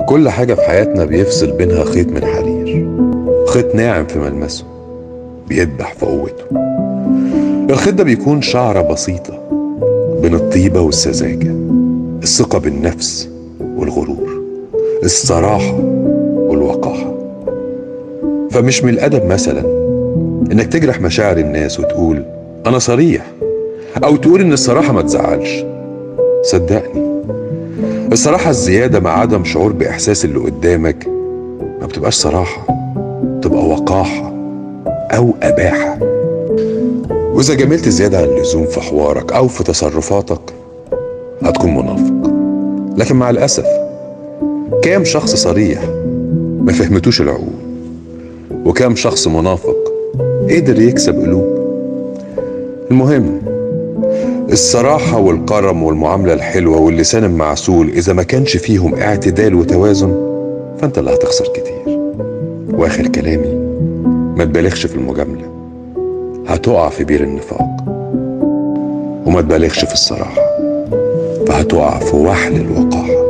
وكل حاجة في حياتنا بيفصل بينها خيط من حرير خيط ناعم في ملمسه بيدبح في قوته الخيط ده بيكون شعرة بسيطة بين الطيبة والسذاجة الثقة بالنفس والغرور الصراحة والوقاحة فمش من الأدب مثلا إنك تجرح مشاعر الناس وتقول أنا صريح أو تقول إن الصراحة ما تزعلش صدقني الصراحة الزيادة مع عدم شعور بإحساس اللي قدامك ما بتبقاش صراحة تبقى وقاحة أو أباحة وإذا جملت زيادة عن اللزوم في حوارك أو في تصرفاتك هتكون منافق لكن مع الأسف كام شخص صريح ما فهمتوش العقول وكام شخص منافق قدر يكسب قلوب المهم الصراحة والكرم والمعاملة الحلوة واللسان المعسول إذا ما كانش فيهم اعتدال وتوازن فأنت اللي هتخسر كتير وآخر كلامي ما تبالغش في المجاملة هتقع في بير النفاق وما تبالغش في الصراحة فهتقع في وحل الوقاحة